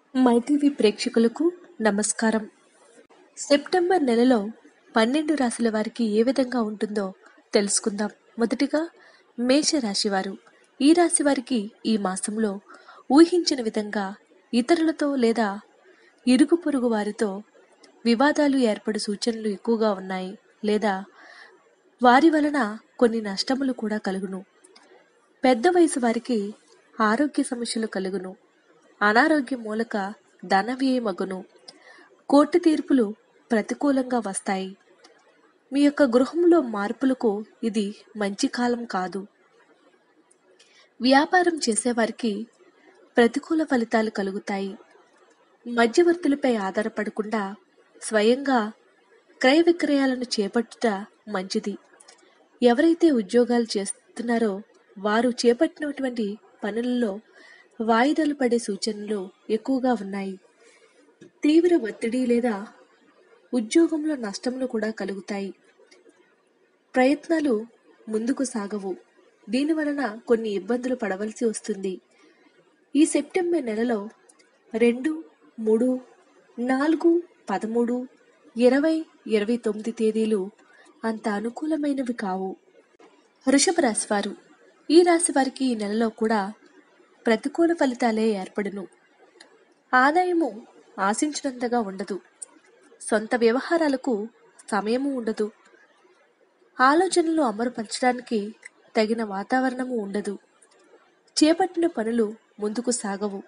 MyTV ప్రేక్షకులకు నమస్కారం September నెలలో పన్నెండు రాశుల వారికి ఏ విధంగా ఉంటుందో తెలుసుకుందాం మొదటిగా మేషరాశి వారు ఈ రాశి వారికి ఈ మాసంలో ఊహించిన విధంగా ఇతరులతో లేదా ఇరుగు పొరుగు వారితో వివాదాలు ఏర్పడే సూచనలు ఎక్కువగా ఉన్నాయి లేదా వారి వలన కొన్ని నష్టములు కూడా కలుగును పెద్ద వయసు వారికి ఆరోగ్య సమస్యలు కలుగును అనారోగ్యం మూలక ధన వ్యయమగును కోర్టు తీర్పులు ప్రతికూలంగా వస్తాయి మీ యొక్క గృహంలో మార్పులకు ఇది మంచి కాలం కాదు వ్యాపారం చేసేవారికి ప్రతికూల ఫలితాలు కలుగుతాయి మధ్యవర్తులపై ఆధారపడకుండా స్వయంగా క్రయ విక్రయాలను చేపట్టుట మంచిది ఎవరైతే ఉద్యోగాలు చేస్తున్నారో వారు చేపట్టినటువంటి పనులలో వాయిదాలు పడే సూచనలు ఎక్కువగా ఉన్నాయి తీవ్ర ఒత్తిడి లేదా ఉద్యోగంలో నష్టములు కూడా కలుగుతాయి ప్రయత్నాలు ముందుకు సాగవు దీని వలన కొన్ని ఇబ్బందులు పడవలసి వస్తుంది ఈ సెప్టెంబర్ నెలలో రెండు మూడు నాలుగు పదమూడు ఇరవై ఇరవై తొమ్మిది తేదీలు అంత అనుకూలమైనవి కావు వృషభ రాశి వారు ఈ రాశి వారికి ఈ నెలలో కూడా ప్రతికూల ఫలితాలే ఏర్పడును ఆదాయము ఆశించినంతగా ఉండదు సొంత వ్యవహారాలకు సమయము ఉండదు ఆలోచనలు అమరుపరచడానికి తగిన వాతావరణము ఉండదు చేపట్టిన పనులు ముందుకు సాగవు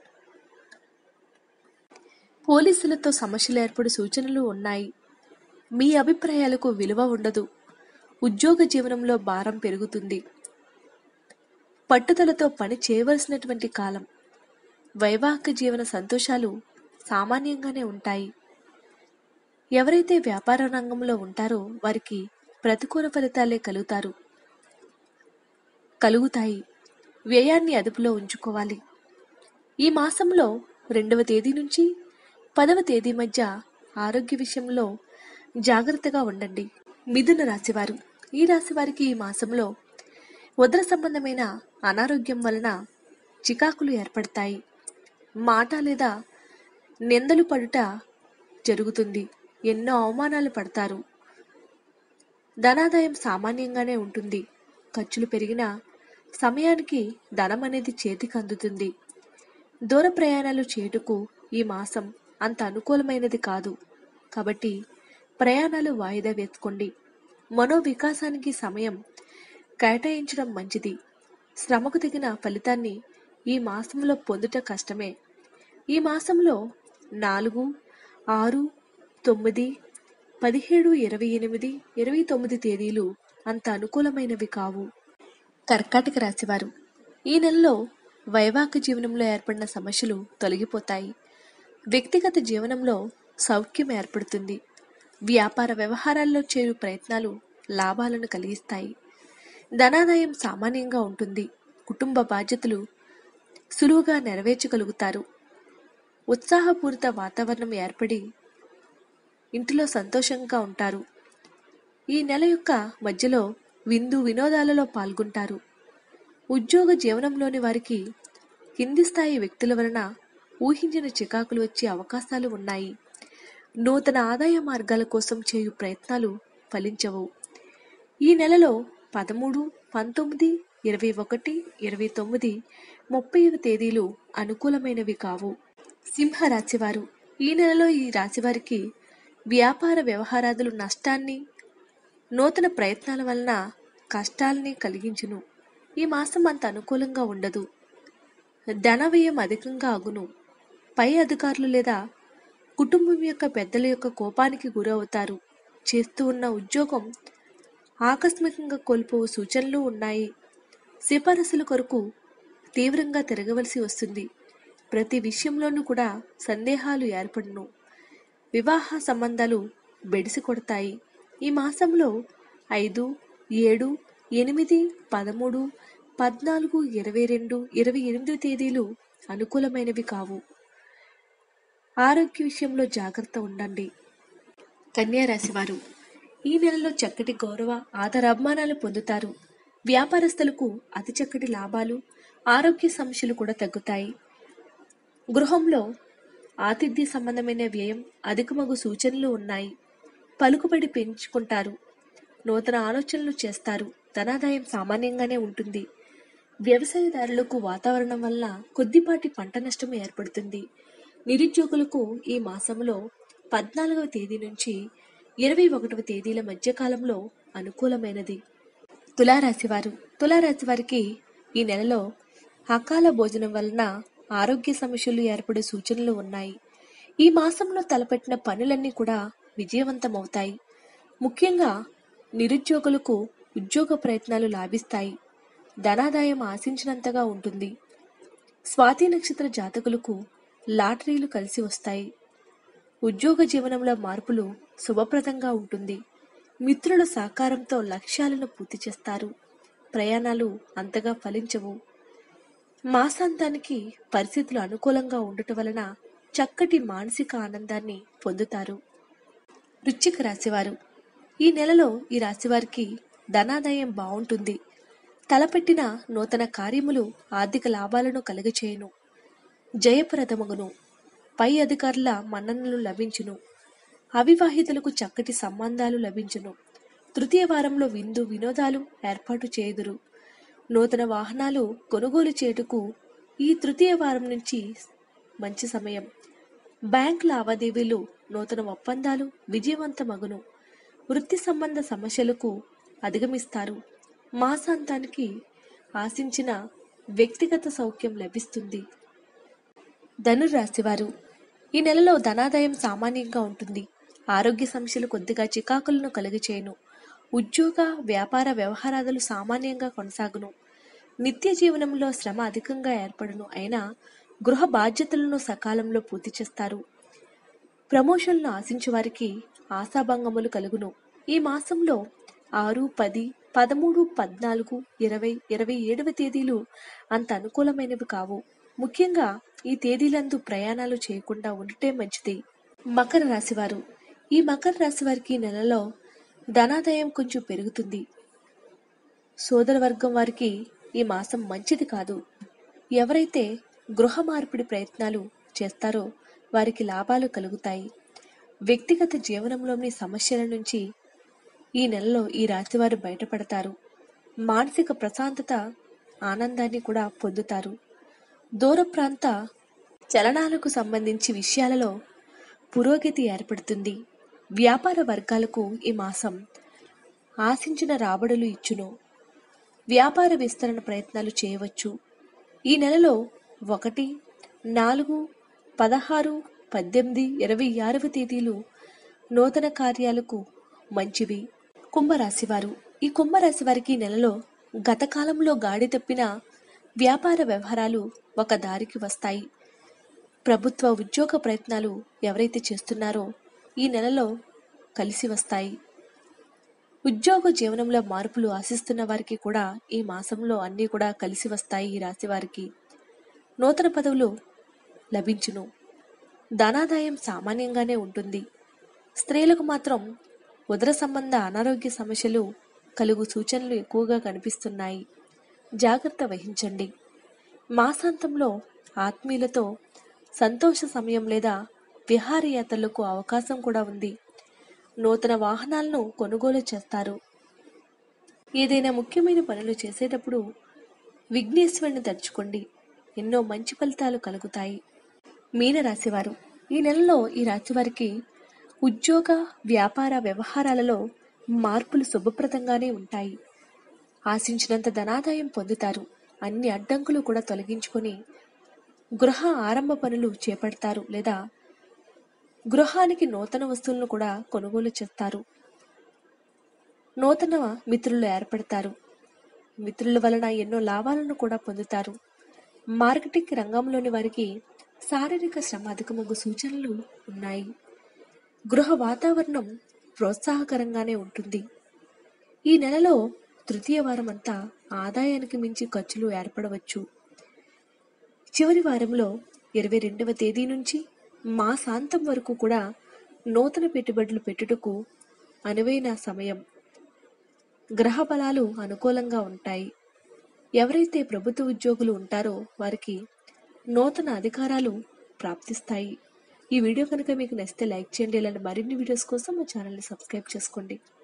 పోలీసులతో సమస్యలు ఏర్పడే సూచనలు ఉన్నాయి మీ అభిప్రాయాలకు విలువ ఉండదు ఉద్యోగ జీవనంలో భారం పెరుగుతుంది పట్టుదలతో పని చేయవలసినటువంటి కాలం వైవాహిక జీవన సంతోషాలు సామాన్యంగానే ఉంటాయి ఎవరైతే వ్యాపార రంగంలో ఉంటారో వారికి ప్రతికూల ఫలితాలే కలుగుతారు కలుగుతాయి వ్యయాన్ని అదుపులో ఉంచుకోవాలి ఈ మాసంలో రెండవ తేదీ నుంచి పదవ తేదీ మధ్య ఆరోగ్య విషయంలో జాగ్రత్తగా ఉండండి మిథున రాశివారు ఈ రాశి వారికి ఈ మాసంలో ఉదర సంబంధమైన అనారోగ్యం వలన చికాకులు ఏర్పడతాయి మాట లేదా నిందలు పడుట జరుగుతుంది ఎన్నో అవమానాలు పడతారు ధనాదాయం సామాన్యంగానే ఉంటుంది ఖర్చులు పెరిగినా సమయానికి ధనం అనేది చేతికి అందుతుంది దూర ప్రయాణాలు చేయుటకు ఈ మాసం అంత అనుకూలమైనది కాదు కాబట్టి ప్రయాణాలు వాయిదా వేసుకోండి మనోవికాసానికి సమయం కేటాయించడం మంచిది శ్రమకు తగిన ఫలితాన్ని ఈ మాసంలో పొందుట కష్టమే ఈ మాసంలో నాలుగు ఆరు తొమ్మిది పదిహేడు ఇరవై ఎనిమిది ఇరవై తొమ్మిది తేదీలు అంత అనుకూలమైనవి కావు కర్కాటక రాశివారు ఈ నెలలో వైవాహిక జీవనంలో ఏర్పడిన సమస్యలు తొలగిపోతాయి వ్యక్తిగత జీవనంలో సౌఖ్యం ఏర్పడుతుంది వ్యాపార వ్యవహారాల్లో చేరు ప్రయత్నాలు లాభాలను కలిగిస్తాయి ధనాదాయం సామాన్యంగా ఉంటుంది కుటుంబ బాధ్యతలు సులువుగా నెరవేర్చగలుగుతారు ఉత్సాహపూరిత వాతావరణం ఏర్పడి ఇంటిలో సంతోషంగా ఉంటారు ఈ నెల యొక్క మధ్యలో విందు వినోదాలలో పాల్గొంటారు ఉద్యోగ జీవనంలోని వారికి కింది స్థాయి వ్యక్తుల వలన ఊహించిన చికాకులు వచ్చే అవకాశాలు ఉన్నాయి నూతన ఆదాయ మార్గాల కోసం చేయు ప్రయత్నాలు ఫలించవు ఈ నెలలో పదమూడు పంతొమ్మిది ఇరవై ఒకటి ఇరవై తొమ్మిది ముప్పై తేదీలు అనుకూలమైనవి కావు సింహరాశివారు ఈ నెలలో ఈ రాశివారికి వ్యాపార వ్యవహారాదులు నష్టాన్ని నూతన ప్రయత్నాల వలన కష్టాల్ని కలిగించును ఈ మాసం అంత అనుకూలంగా ఉండదు ధన వ్యయం అధికంగా అగును పై అధికారులు లేదా కుటుంబం యొక్క పెద్దల యొక్క కోపానికి గురవుతారు చేస్తూ ఉన్న ఉద్యోగం ఆకస్మికంగా కోల్పోవు సూచనలు ఉన్నాయి సిఫారసుల కొరకు తీవ్రంగా తిరగవలసి వస్తుంది ప్రతి విషయంలోనూ కూడా సందేహాలు ఏర్పడును వివాహ సంబంధాలు బెడిసి కొడతాయి ఈ మాసంలో ఐదు ఏడు ఎనిమిది పదమూడు పద్నాలుగు ఇరవై రెండు ఇరవై ఎనిమిది తేదీలు అనుకూలమైనవి కావు ఆరోగ్య విషయంలో జాగ్రత్త ఉండండి కన్యా రాశివారు ఈ నెలలో చక్కటి గౌరవ ఆదర అభిమానాలు పొందుతారు వ్యాపారస్తులకు అతి చక్కటి లాభాలు ఆరోగ్య సమస్యలు కూడా తగ్గుతాయి గృహంలో ఆతిథ్య సంబంధమైన వ్యయం అధికమగు సూచనలు ఉన్నాయి పలుకుబడి పెంచుకుంటారు నూతన ఆలోచనలు చేస్తారు ధనాదాయం సామాన్యంగానే ఉంటుంది వ్యవసాయదారులకు వాతావరణం వల్ల కొద్దిపాటి పంట నష్టం ఏర్పడుతుంది నిరుద్యోగులకు ఈ మాసంలో పద్నాలుగవ తేదీ నుంచి ఇరవై ఒకటవ తేదీల మధ్యకాలంలో అనుకూలమైనది తులారాశి వారు తులారాశి వారికి ఈ నెలలో అకాల భోజనం వలన ఆరోగ్య సమస్యలు ఏర్పడే సూచనలు ఉన్నాయి ఈ మాసంలో తలపెట్టిన పనులన్నీ కూడా విజయవంతమవుతాయి ముఖ్యంగా నిరుద్యోగులకు ఉద్యోగ ప్రయత్నాలు లాభిస్తాయి ధనాదాయం ఆశించినంతగా ఉంటుంది స్వాతి నక్షత్ర జాతకులకు లాటరీలు కలిసి వస్తాయి ఉద్యోగ జీవనంలో మార్పులు శుభప్రదంగా ఉంటుంది మిత్రుల సహకారంతో లక్ష్యాలను పూర్తి చేస్తారు ప్రయాణాలు అంతగా ఫలించవు మాసాంతానికి పరిస్థితులు అనుకూలంగా ఉండటం వలన చక్కటి మానసిక ఆనందాన్ని పొందుతారు వృశ్చిక రాశివారు ఈ నెలలో ఈ రాశివారికి ధనాదాయం బాగుంటుంది తలపెట్టిన నూతన కార్యములు ఆర్థిక లాభాలను కలుగచేయును జయప్రదమగును పై అధికారుల మన్ననలు లభించును అవివాహితులకు చక్కటి సంబంధాలు లభించును తృతీయ వారంలో విందు వినోదాలు ఏర్పాటు చేయుదురు నూతన వాహనాలు కొనుగోలు చేయుటకు ఈ తృతీయ వారం నుంచి మంచి సమయం బ్యాంక్ లావాదేవీలు నూతన ఒప్పందాలు విజయవంతమగును వృత్తి సంబంధ సమస్యలకు అధిగమిస్తారు మాసాంతానికి ఆశించిన వ్యక్తిగత సౌఖ్యం లభిస్తుంది ధనురాశివారు ఈ నెలలో ధనాదాయం సామాన్యంగా ఉంటుంది ఆరోగ్య సమస్యలు కొద్దిగా చికాకులను కలుగచేయును ఉద్యోగ వ్యాపార వ్యవహారాదులు సామాన్యంగా కొనసాగును నిత్య జీవనంలో శ్రమ అధికంగా ఏర్పడును అయినా గృహ బాధ్యతలను సకాలంలో పూర్తి చేస్తారు ప్రమోషన్లు ఆశించే వారికి ఆశాభంగములు కలుగును ఈ మాసంలో ఆరు పది పదమూడు పద్నాలుగు ఇరవై ఇరవై ఏడవ తేదీలు అంత అనుకూలమైనవి కావు ముఖ్యంగా ఈ తేదీలందు ప్రయాణాలు చేయకుండా ఉండటే మంచిది మకర రాశివారు ఈ మకర రాశి వారికి ఈ నెలలో ధనాదాయం కొంచెం పెరుగుతుంది సోదర వర్గం వారికి ఈ మాసం మంచిది కాదు ఎవరైతే గృహ మార్పిడి ప్రయత్నాలు చేస్తారో వారికి లాభాలు కలుగుతాయి వ్యక్తిగత జీవనంలోని సమస్యల నుంచి ఈ నెలలో ఈ రాశివారు బయటపడతారు మానసిక ప్రశాంతత ఆనందాన్ని కూడా పొందుతారు దూర ప్రాంత చలనాలకు సంబంధించి విషయాలలో పురోగతి ఏర్పడుతుంది వ్యాపార వర్గాలకు ఈ మాసం ఆశించిన రాబడులు ఇచ్చును వ్యాపార విస్తరణ ప్రయత్నాలు చేయవచ్చు ఈ నెలలో ఒకటి నాలుగు పదహారు పద్దెనిమిది ఇరవై ఆరవ తేదీలు నూతన కార్యాలకు మంచివి కుంభరాశి వారు ఈ కుంభరాశి వారికి ఈ నెలలో గత కాలంలో గాడి తప్పిన వ్యాపార వ్యవహారాలు ఒక దారికి వస్తాయి ప్రభుత్వ ఉద్యోగ ప్రయత్నాలు ఎవరైతే చేస్తున్నారో ఈ నెలలో కలిసి వస్తాయి ఉద్యోగ జీవనంలో మార్పులు ఆశిస్తున్న వారికి కూడా ఈ మాసంలో అన్నీ కూడా కలిసి వస్తాయి ఈ రాశి వారికి నూతన పదవులు లభించును ధనాదాయం సామాన్యంగానే ఉంటుంది స్త్రీలకు మాత్రం ఉదర సంబంధ అనారోగ్య సమస్యలు కలుగు సూచనలు ఎక్కువగా కనిపిస్తున్నాయి జాగ్రత్త వహించండి మాసాంతంలో ఆత్మీయులతో సంతోష సమయం లేదా విహారయాత్రలకు అవకాశం కూడా ఉంది నూతన వాహనాలను కొనుగోలు చేస్తారు ఏదైనా ముఖ్యమైన పనులు చేసేటప్పుడు విఘ్నేశ్వరుని తలుచుకోండి ఎన్నో మంచి ఫలితాలు కలుగుతాయి మీన రాశివారు ఈ నెలలో ఈ రాశివారికి ఉద్యోగ వ్యాపార వ్యవహారాలలో మార్పులు శుభప్రదంగానే ఉంటాయి ఆశించినంత ధనాదాయం పొందుతారు అన్ని అడ్డంకులు కూడా తొలగించుకొని గృహ ఆరంభ పనులు చేపడతారు లేదా గృహానికి నూతన వస్తువులను కూడా కొనుగోలు చేస్తారు నూతన మిత్రులు ఏర్పడతారు మిత్రుల వలన ఎన్నో లాభాలను కూడా పొందుతారు మార్కెటింగ్ రంగంలోని వారికి శారీరక శ్రమ అధికమగు సూచనలు ఉన్నాయి గృహ వాతావరణం ప్రోత్సాహకరంగానే ఉంటుంది ఈ నెలలో తృతీయ వారం అంతా ఆదాయానికి మించి ఖర్చులు ఏర్పడవచ్చు చివరి వారంలో ఇరవై రెండవ తేదీ నుంచి మాసాంతం వరకు కూడా నూతన పెట్టుబడులు పెట్టుటకు అనువైన సమయం గ్రహ బలాలు అనుకూలంగా ఉంటాయి ఎవరైతే ప్రభుత్వ ఉద్యోగులు ఉంటారో వారికి నూతన అధికారాలు ప్రాప్తిస్తాయి ఈ వీడియో కనుక మీకు నచ్చితే లైక్ చేయండి ఇలాంటి మరిన్ని వీడియోస్ కోసం మా ఛానల్ని సబ్స్క్రైబ్ చేసుకోండి